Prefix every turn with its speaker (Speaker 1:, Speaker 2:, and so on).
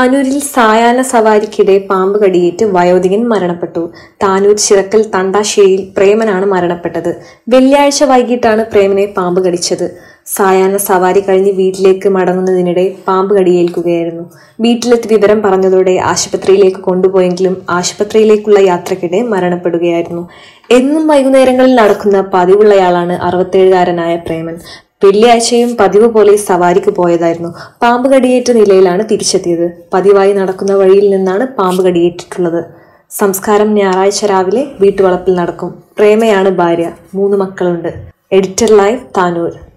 Speaker 1: താനൂരിൽ സായാഹ്ന സവാരിക്കിടെ പാമ്പ് കടിയേറ്റ് വയോധികൻ മരണപ്പെട്ടു താനൂർ ചിറക്കൽ തണ്ടാശ്ശേരിയിൽ പ്രേമനാണ് മരണപ്പെട്ടത് വെള്ളിയാഴ്ച വൈകിട്ടാണ് പ്രേമനെ പാമ്പ് കടിച്ചത് സായാഹ്ന സവാരി കഴിഞ്ഞ് വീട്ടിലേക്ക് മടങ്ങുന്നതിനിടെ പാമ്പ് കടിയേൽക്കുകയായിരുന്നു വീട്ടിലെത്തി വിവരം പറഞ്ഞതോടെ ആശുപത്രിയിലേക്ക് കൊണ്ടുപോയെങ്കിലും ആശുപത്രിയിലേക്കുള്ള യാത്രക്കിടെ മരണപ്പെടുകയായിരുന്നു എന്നും വൈകുന്നേരങ്ങളിൽ നടക്കുന്ന പതിവുള്ളയാളാണ് അറുപത്തേഴുകാരനായ പ്രേമൻ വെള്ളിയാഴ്ചയും പതിവ് പോലെ സവാരിക്ക് പോയതായിരുന്നു പാമ്പ് കടിയേറ്റ നിലയിലാണ് തിരിച്ചെത്തിയത് പതിവായി നടക്കുന്ന വഴിയിൽ നിന്നാണ് പാമ്പ് കടിയേറ്റിട്ടുള്ളത് സംസ്കാരം ഞായറാഴ്ച രാവിലെ വീട്ടുവളപ്പിൽ നടക്കും പ്രേമയാണ് ഭാര്യ മൂന്ന് മക്കളുണ്ട് എഡിറ്റർ ലൈവ് താനൂർ